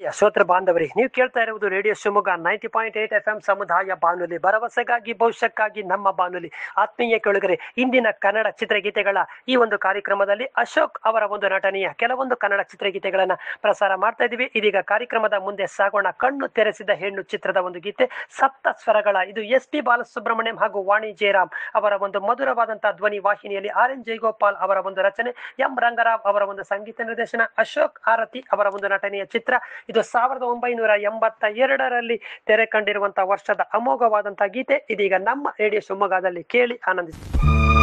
ಶ್ರೋತೃ ಬಾಂಧವರಿ ನೀವು ಕೇಳ್ತಾ ಇರುವುದು radio Shivamogga ninety point eight F M ಸಮುದಾಯ ಬಾನುಲಿ ಭರವಸೆಗಾಗಿ ಭವಿಷ್ಯಕ್ಕಾಗಿ ನಮ್ಮ ಬಾನುಲಿ ಆತ್ಮೀಯ ಕೆಳಗರೆ ಇಂದಿನ ಕನ್ನಡ ಚಿತ್ರಗೀತೆಗಳ ಈ ಒಂದು ಕಾರ್ಯಕ್ರಮದಲ್ಲಿ ಅಶೋಕ್ ಅವರ ಒಂದು ನಟನೆಯ ಕೆಲವೊಂದು ಕನ್ನಡ ಚಿತ್ರಗೀತೆಗಳನ್ನ ಪ್ರಸಾರ ಮಾಡ್ತಾ ಇದೀವಿ ಇದೀಗ ಕಾರ್ಯಕ್ರಮದ ಮುಂದೆ ಸಾಗೋಣ ಕಣ್ಣು ತೆರೆಸಿದ ಹೆಣ್ಣು ಚಿತ್ರದ ಒಂದು ಗೀತೆ ಸಪ್ತ ಸ್ವರಗಳ ಇದು ಎಸ್ ಪಿ ಬಾಲಸುಬ್ರಹ್ಮಣ್ಯಂ ಹಾಗೂ ವಾಣಿ ಜಯರಾಮ್ ಅವರ ಒಂದು ಮಧುರವಾದಂತಹ ಧ್ವನಿ ವಾಹಿನಿಯಲ್ಲಿ ಆರ್ ಎನ್ ಜಯಗೋಪಾಲ್ ಅವರ ಒಂದು ರಚನೆ ಎಂ ರಂಗರಾವ್ ಅವರ ಒಂದು ಸಂಗೀತ ನಿರ್ದೇಶನ ಅಶೋಕ್ ಆರತಿ ಅವರ ಒಂದು ನಟನೆಯ ಚಿತ್ರ ಇದು ಸಾವಿರದ ಒಂಬೈನೂರ ಎಂಬತ್ತ ಎರಡರಲ್ಲಿ ತೆರೆ ಕಂಡಿರುವಂತಹ ವರ್ಷದ ಅಮೋಘವಾದಂತಹ ಗೀತೆ ಇದೀಗ ನಮ್ಮ ರೇಡಿಯೋ ಶಿವಮೊಗ್ಗದಲ್ಲಿ ಕೇಳಿ ಆನಂದಿಸಿ